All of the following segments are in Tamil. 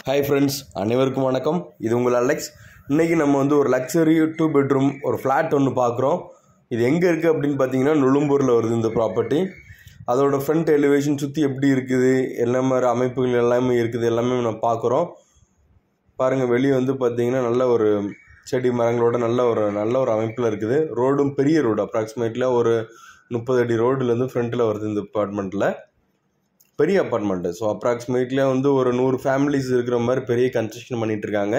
ஹாய் ஃப்ரெண்ட்ஸ் அனைவருக்கும் வணக்கம் இது உங்கள் அலெக்ஸ் இன்றைக்கி நம்ம வந்து ஒரு லக்ஸரி டூ பெட்ரூம் ஒரு ஃப்ளாட் ஒன்று பார்க்குறோம் இது எங்கே இருக்குது அப்படின்னு பார்த்தீங்கன்னா நுழும்பூரில் வருது இந்த ப்ராப்பர்ட்டி அதோட ஃப்ரண்ட் எலிவேஷன் சுற்றி எப்படி இருக்குது என்ன மாதிரி அமைப்புகள் எல்லாமே இருக்குது எல்லாமே நம்ம பார்க்குறோம் பாருங்கள் வெளியே வந்து பார்த்தீங்கன்னா நல்ல ஒரு செடி மரங்களோட நல்ல ஒரு நல்ல ஒரு அமைப்பில் இருக்குது ரோடும் பெரிய ரோடு அப்ராக்சிமேட்லியாக ஒரு முப்பது அடி ரோடுலேருந்து ஃப்ரண்ட்டில் வருது இந்த அப்பார்ட்மெண்ட்டில் பெரிய அப்பார்ட்மெண்ட்டு ஸோ அப்ராக்சிமேட்லியாக வந்து ஒரு நூறு ஃபேமிலிஸ் இருக்கிற மாதிரி பெரிய கன்ஸ்ட்ரக்ஷன் பண்ணிட்டு இருக்காங்க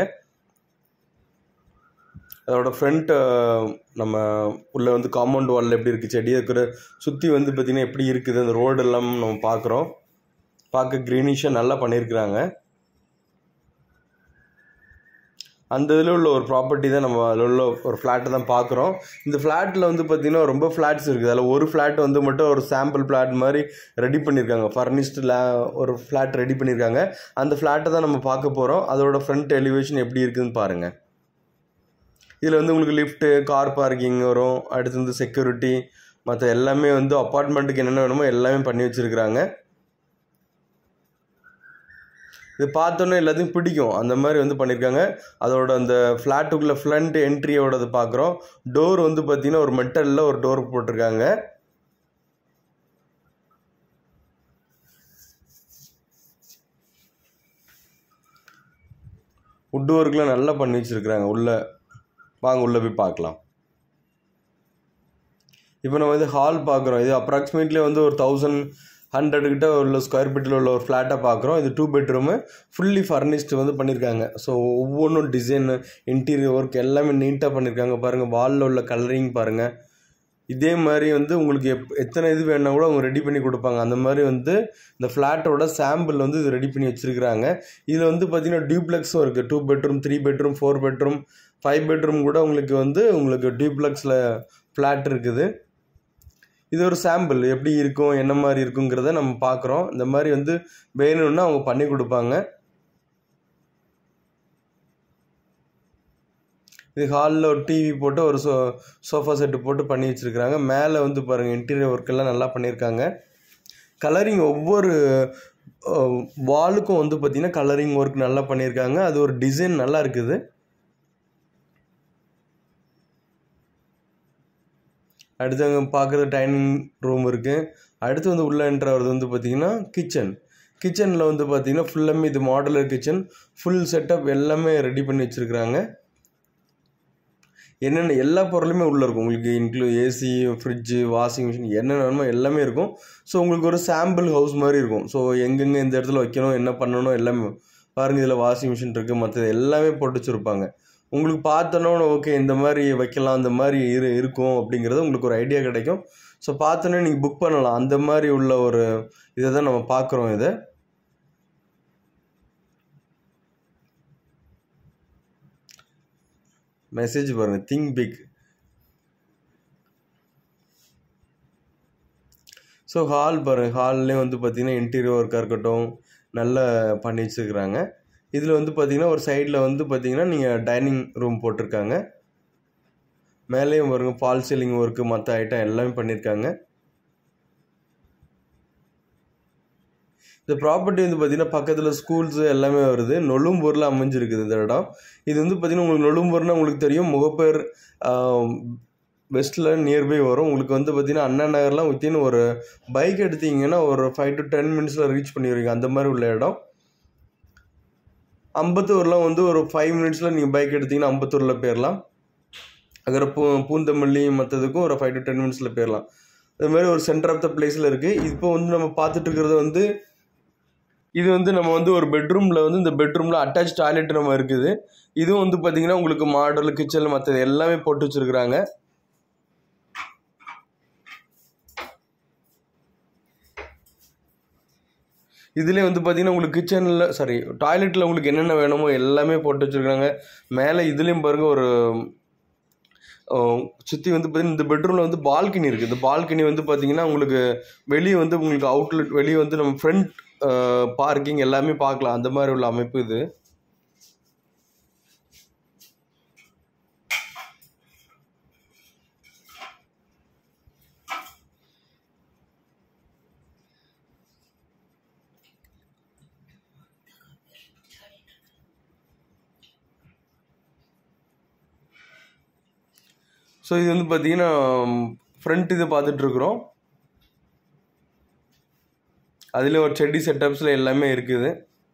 அதோட ஃப்ரண்ட் நம்ம உள்ள வந்து காம்பவுண்ட் வாலில் எப்படி இருக்குது செடி இருக்கிற சுற்றி வந்து பார்த்திங்கன்னா எப்படி இருக்குது அந்த ரோடு எல்லாம் நம்ம பார்க்குறோம் பார்க்க க்ரீனிஷாக நல்லா பண்ணியிருக்கிறாங்க அந்த இதில் உள்ள ஒரு ப்ராப்பர்ட்டி தான் நம்ம அதில் உள்ள ஒரு ஃப்ளாட்டை தான் பார்க்குறோம் இந்த ஃப்ளாட்டில் வந்து பார்த்திங்கன்னா ரொம்ப ஃப்ளாட்ஸ் இருக்குது அதில் ஒரு ஃப்ளாட் வந்து மட்டும் ஒரு சாம்பிள் ஃப்ளாட் மாதிரி ரெடி பண்ணியிருக்காங்க ஃபர்னிஷ்டில் ஒரு ஃப்ளாட் ரெடி பண்ணியிருக்காங்க அந்த ஃப்ளாட்டை தான் நம்ம பார்க்க போகிறோம் அதோட ஃப்ரண்ட் எலிவேஷன் எப்படி இருக்குதுன்னு பாருங்கள் இதில் வந்து உங்களுக்கு லிஃப்ட்டு கார் பார்க்கிங் வரும் அடுத்து வந்து செக்யூரிட்டி மற்ற எல்லாமே வந்து அப்பார்ட்மெண்ட்டுக்கு என்னென்ன வேணுமோ எல்லாமே பண்ணி வச்சுருக்குறாங்க இது பார்த்தோன்னே எல்லாத்தையும் பிடிக்கும் அந்த மாதிரி வந்து பண்ணியிருக்காங்க அதோட அந்த ஃப்ளாட்டுக்குள்ளே ஃப்ரண்ட் என்ட்ரியோடது பார்க்குறோம் டோர் வந்து பார்த்திங்கன்னா ஒரு மெட்டலில் ஒரு டோர் போட்டிருக்காங்க வுட் ஒர்க்லாம் நல்லா பண்ணி வச்சுருக்குறாங்க உள்ளே வாங்க உள்ளே போய் பார்க்கலாம் இப்போ நம்ம வந்து ஹால் பார்க்குறோம் இது அப்ராக்சிமேட்லி வந்து ஒரு தௌசண்ட் ஹண்ட்ரட் கிட்ட உள்ள ஸ்கொயர் ஃபீட்டில் உள்ள ஒரு ஃப்ளாட்டை பார்க்குறோம் இது டூ பெட்ரூமு ஃபுல்லி ஃபர்னிஷ்டு வந்து பண்ணியிருக்காங்க ஸோ ஒவ்வொன்றும் டிசைன் இன்டீரியர் ஒர்க் எல்லாமே நீட்டாக பண்ணியிருக்காங்க பாருங்கள் வாலில் உள்ள கலரிங் பாருங்கள் இதே மாதிரி வந்து உங்களுக்கு எப் எத்தனை இது வேணால் கூட அவங்க ரெடி பண்ணி கொடுப்பாங்க அந்த மாதிரி வந்து இந்த ஃப்ளாட்டோட சாம்பிள் வந்து இது ரெடி பண்ணி வச்சுருக்குறாங்க இதில் வந்து பார்த்திங்கன்னா டியூப்ளெக்ஸும் இருக்குது two bedroom three bedroom four bedroom five bedroom கூட உங்களுக்கு வந்து உங்களுக்கு டியூப்ளெக்ஸில் ஃப்ளாட் இருக்குது இது ஒரு சாம்பிள் எப்படி இருக்கும் என்ன மாதிரி இருக்குங்கிறத நம்ம பார்க்குறோம் இந்த மாதிரி வந்து வேணும்னா அவங்க பண்ணி கொடுப்பாங்க இது ஹாலில் ஒரு டிவி போட்டு ஒரு சோ சோஃபா செட்டு போட்டு பண்ணி வச்சுருக்குறாங்க மேலே வந்து பாருங்கள் இன்டீரியர் ஒர்க்கெல்லாம் நல்லா பண்ணியிருக்காங்க கலரிங் ஒவ்வொரு வாலுக்கும் வந்து பார்த்திங்கன்னா கலரிங் ஒர்க் நல்லா பண்ணியிருக்காங்க அது ஒரு டிசைன் நல்லா இருக்குது அடுத்து அங்கே பார்க்குறது டைனிங் ரூம் இருக்குது அடுத்து வந்து உள்ளே என்ட்ரு வரது வந்து பார்த்திங்கன்னா கிச்சன் கிச்சனில் வந்து பார்த்திங்கன்னா ஃபுல்லாமே இது மாடலர் கிச்சன் ஃபுல் செட்டப் எல்லாமே ரெடி பண்ணி வச்சுருக்குறாங்க என்னென்ன எல்லா பொருளுமே உள்ளே இருக்கும் உங்களுக்கு include AC fridge washing machine என்னென்ன வேணுமோ எல்லாமே இருக்கும் ஸோ உங்களுக்கு ஒரு சாம்பிள் ஹவுஸ் மாதிரி இருக்கும் ஸோ எங்கெங்கே இந்த இடத்துல வைக்கணும் என்ன பண்ணணும் எல்லாமே பாருங்கள் இதில் வாஷிங் மிஷின் இருக்குது மற்றது எல்லாமே போட்டு வச்சுருப்பாங்க உங்களுக்கு பார்த்தோன்னே ஓகே இந்த மாதிரி வைக்கலாம் அந்த மாதிரி இரு இருக்கும் அப்படிங்கிறது உங்களுக்கு ஒரு ஐடியா கிடைக்கும் ஸோ பார்த்தோன்னே நீங்கள் புக் பண்ணலாம் அந்த மாதிரி உள்ள ஒரு இதை தான் நம்ம பார்க்குறோம் இதை மெசேஜ் பாருங்கள் திங்க் பிக் ஸோ ஹால் பாருங்கள் ஹால்லேயும் வந்து பார்த்திங்கன்னா இன்டீரியர் ஒர்க்காக இருக்கட்டும் நல்லா பண்ணி வச்சுருக்குறாங்க இதில் வந்து பார்த்திங்கன்னா ஒரு சைடில் வந்து பார்த்திங்கன்னா நீங்கள் டைனிங் ரூம் போட்டிருக்காங்க மேலேயும் பாருங்க ஃபால் சீலிங் ஒர்க்கு மற்ற ஐட்டம் எல்லாமே பண்ணியிருக்காங்க இந்த ப்ராப்பர்ட்டி வந்து பார்த்திங்கன்னா பக்கத்தில் ஸ்கூல்ஸு எல்லாமே வருது நொழும்பூரில் அமைஞ்சிருக்குது இந்த இடம் இது வந்து பார்த்திங்கன்னா உங்களுக்கு நொழும்பூர்னா உங்களுக்கு தெரியும் முகப்பேர் வெஸ்ட்டில் நியர்பை வரும் உங்களுக்கு வந்து பார்த்திங்கன்னா அண்ணா நகர்லாம் வித்தின் ஒரு பைக் எடுத்தீங்கன்னா ஒரு ஃபைவ் டு டென் மினிட்ஸில் ரீச் பண்ணிடுவீங்க அந்த மாதிரி உள்ள இடம் அம்பத்தூர்லாம் வந்து ஒரு ஃபைவ் மினிட்ஸில் நீங்கள் பைக் எடுத்தீங்கன்னா அம்பத்தூரில் போயிடலாம் அங்கே பூ பூந்தமல்லி மற்றதுக்கும் ஒரு ஃபைவ் டு டென் மினிட்ஸில் போயிடலாம் அது மாதிரி ஒரு சென்டர் ஆஃப் த பிளேஸில் இருக்குது இப்போ வந்து நம்ம பார்த்துட்டு இருக்கிறது வந்து இது வந்து நம்ம வந்து ஒரு பெட்ரூமில் வந்து இந்த பெட்ரூமில் அட்டாச் டாய்லெட் நம்ம இருக்குது இதுவும் வந்து பார்த்திங்கன்னா உங்களுக்கு மாடல் கிச்சன் மற்றது எல்லாமே போட்டு வச்சுருக்குறாங்க இதுலேயே வந்து பார்த்தீங்கன்னா உங்களுக்கு கிச்சனில் சாரி டாய்லெட்டில் உங்களுக்கு என்னென்ன வேணுமோ எல்லாமே போட்டு வச்சுருக்காங்க மேலே இதுலேயும் பாருங்கள் ஒரு சுற்றி வந்து பார்த்தீங்கன்னா இந்த பெட்ரூமில் வந்து பால்கனி இருக்குது இந்த பால்கனி வந்து பார்த்தீங்கன்னா உங்களுக்கு வெளியே வந்து உங்களுக்கு அவுட்லெட் வெளியே வந்து நம்ம ஃப்ரண்ட் பார்க்கிங் எல்லாமே பார்க்கலாம் அந்த மாதிரி உள்ள அமைப்பு இது ஸோ இது வந்து பார்த்தீங்கன்னா ஃப்ரண்ட் இது பார்த்துட்ருக்குறோம் அதில் ஒரு செடி செட்டப்ஸில் எல்லாமே இருக்குது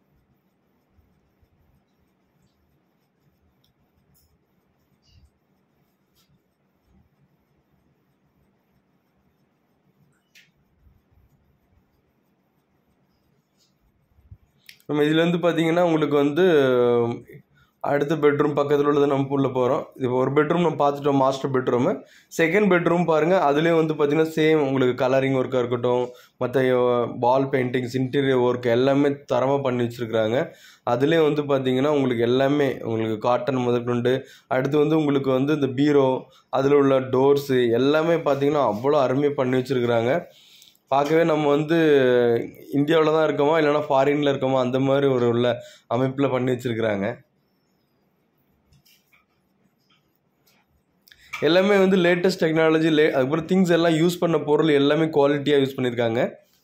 நம்ம இதில் வந்து பார்த்தீங்கன்னா உங்களுக்கு வந்து அடுத்த பெட்ரூம் பக்கத்தில் உள்ளது நம்ம உள்ள போகிறோம் இது ஒரு பெட்ரூம் நம்ம பார்த்துட்டோம் மாஸ்டர் பெட்ரூமு செகண்ட் பெட்ரூம் பாருங்கள் அதுலேயும் வந்து பார்த்தீங்கன்னா சேம் உங்களுக்கு கலரிங் ஒர்க்காக இருக்கட்டும் மற்ற பால் பெயிண்டிங்ஸ் இன்டீரியர் ஒர்க் எல்லாமே தரமாக பண்ணி வச்சுருக்குறாங்க அதுலேயும் வந்து பார்த்தீங்கன்னா உங்களுக்கு எல்லாமே உங்களுக்கு காட்டன் முதற்கொண்டு அடுத்து வந்து உங்களுக்கு வந்து இந்த பீரோ அதில் உள்ள டோர்ஸு எல்லாமே பார்த்தீங்கன்னா அவ்வளோ அருமையாக பண்ணி வச்சுருக்குறாங்க பார்க்கவே நம்ம வந்து இந்தியாவில் தான் இருக்கோமா இல்லைனா ஃபாரினில் இருக்கோமா அந்த மாதிரி ஒரு உள்ள அமைப்பில் பண்ணி வச்சுருக்குறாங்க எல்லாமே வந்து லேட்டஸ்ட் டெக்னாலஜி லே அதுக்கப்புறம் திங்ஸ் எல்லாம் யூஸ் பண்ண பொருள் எல்லாமே குவாலிட்டியாக யூஸ் பண்ணியிருக்காங்க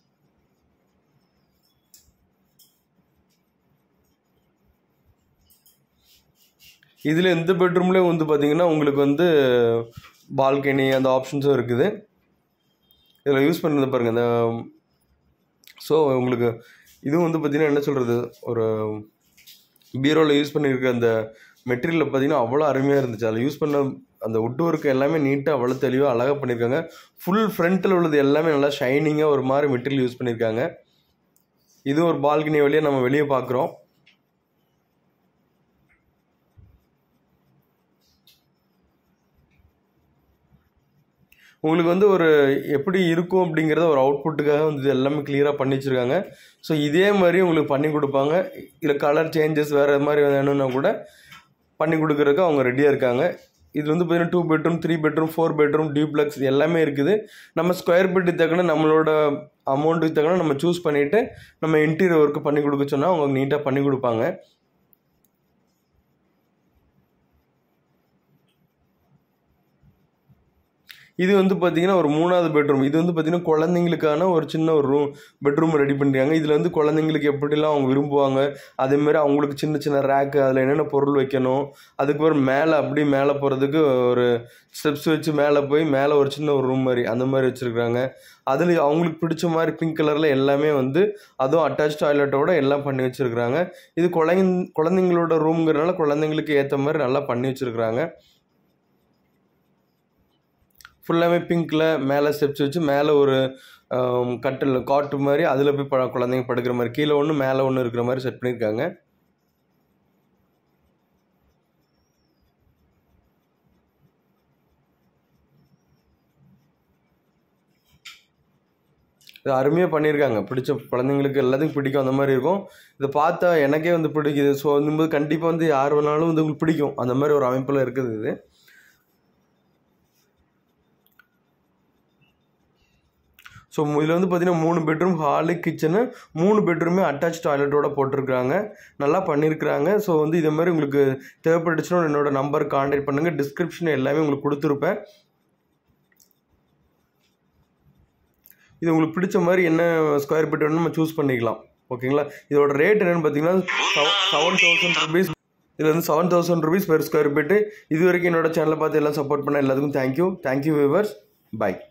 இதில் இந்த பெட்ரூம்லேயும் வந்து பார்த்தீங்கன்னா உங்களுக்கு வந்து பால்கனி அந்த ஆப்ஷன்ஸும் இருக்குது இதில் யூஸ் பண்ணுறது பாருங்கள் இந்த ஸோ உங்களுக்கு இதுவும் வந்து பார்த்திங்கன்னா என்ன சொல்கிறது ஒரு பீரோவில் யூஸ் பண்ணியிருக்க அந்த மெட்டீரியலில் பார்த்தீங்கன்னா அவ்வளோ அருமையாக இருந்துச்சு அதில் யூஸ் பண்ண அந்த உட் ஒர்க் எல்லாமே நீட்டாக அவ்வளோ தெளிவாக அழகாக பண்ணியிருக்காங்க ஃபுல் ஃப்ரண்ட்டில் உள்ளது எல்லாமே நல்லா ஷைனிங்காக ஒரு மாதிரி மெட்டீரியல் யூஸ் பண்ணியிருக்காங்க இது ஒரு பால்கனி வழியாக நம்ம வெளியே பார்க்குறோம் உங்களுக்கு வந்து ஒரு எப்படி இருக்கும் அப்படிங்கிறத ஒரு அவுட்புட்டுக்காக வந்து இது எல்லாமே கிளியராக பண்ணி வச்சுருக்காங்க ஸோ இதே மாதிரி உங்களுக்கு பண்ணி கொடுப்பாங்க இல்லை கலர் சேஞ்சஸ் வேறு மாதிரி வேணும்னா கூட பண்ணி கொடுக்குறதுக்கு அவங்க ரெடியாக இருக்காங்க இது வந்து பார்த்தீங்கன்னா two bedroom three bedroom four bedroom duplex எல்லாமே இருக்குது நம்ம ஸ்கொயர் ஃபீட்டு தக்கன நம்மளோட அமௌண்ட்டுக்கு தக்கன நம்ம சூஸ் பண்ணிவிட்டு நம்ம இன்டீரியர் ஒர்க்கு பண்ணி கொடுக்க சொன்னால் அவங்க நீட்டாக பண்ணி கொடுப்பாங்க இது வந்து பார்த்தீங்கன்னா ஒரு மூணாவது பெட்ரூம் இது வந்து பார்த்தீங்கன்னா குழந்தைங்களுக்கான ஒரு சின்ன ஒரு ரூம் பெட்ரூம் ரெடி பண்ணிருக்காங்க இதில் வந்து குழந்தைங்களுக்கு எப்படிலாம் அவங்க விரும்புவாங்க அதேமாரி அவங்களுக்கு சின்ன சின்ன ரேக்கு அதில் என்னென்ன பொருள் வைக்கணும் அதுக்கப்புறம் மேலே அப்படி மேலே போகிறதுக்கு ஒரு ஸ்டெப்ஸ் வச்சு மேலே போய் மேலே ஒரு சின்ன ஒரு ரூம் மாதிரி அந்த மாதிரி வச்சுருக்காங்க அதில் அவங்களுக்கு பிடிச்ச மாதிரி பிங்க் கலரில் எல்லாமே வந்து அதுவும் அட்டாச் டாய்லெட்டோட எல்லாம் பண்ணி வச்சுருக்குறாங்க இது குழந்தை குழந்தைங்களோட ரூம்ங்கிறனால குழந்தைங்களுக்கு ஏற்ற மாதிரி நல்லா பண்ணி வச்சுருக்குறாங்க ஃபுல்லாகவே பிங்க்கில் மேலே ஸ்டெப்ஸ் வச்சு மேலே ஒரு கட்டில் காட்டு மாதிரி அதில் போய் ப குழந்தைங்க படுக்கிற மாதிரி கீழே ஒன்று மேலே ஒன்று இருக்கிற மாதிரி செட் பண்ணியிருக்காங்க இது அருமையாக பண்ணியிருக்காங்க பிடிச்ச குழந்தைங்களுக்கு எல்லாத்துக்கும் பிடிக்கும் அந்த மாதிரி இருக்கும் இதை பார்த்தா எனக்கே வந்து பிடிக்குது ஸோ வந்தும்போது கண்டிப்பாக வந்து யார் வேணாலும் வந்து உங்களுக்கு பிடிக்கும் அந்த மாதிரி ஒரு அமைப்பில் இருக்குது இது ஸோ இதில் வந்து பார்த்தீங்கன்னா மூணு பெட்ரூம் ஹாலு கிச்சனு மூணு பெட்ரூமே அட்டாச் டாய்லெட்டோட போட்டிருக்காங்க நல்லா பண்ணியிருக்கிறாங்க ஸோ வந்து இதே மாதிரி உங்களுக்கு தேவைப்பட்டுச்சுன்னா என்னோட நம்பர் கான்டாக்ட் பண்ணுங்கள் டிஸ்கிரிப்ஷன் எல்லாமே உங்களுக்கு கொடுத்துருப்பேன் இது உங்களுக்கு பிடிச்ச மாதிரி என்ன ஸ்கொயர் ஃபீட் வேணும் நம்ம சூஸ் பண்ணிக்கலாம் ஓகேங்களா இதோட ரேட் என்னென்னு பார்த்தீங்கன்னா செவன் தௌசண்ட் ருபீஸ் இதில் வந்து seven thousand rupees per square feet இது வரைக்கும் என்னோட சேனலை பார்த்து எல்லாம் சப்போர்ட் பண்ண எல்லாத்துக்கும் தேங்க்யூ தேங்க்யூ வியூவர்ஸ் பை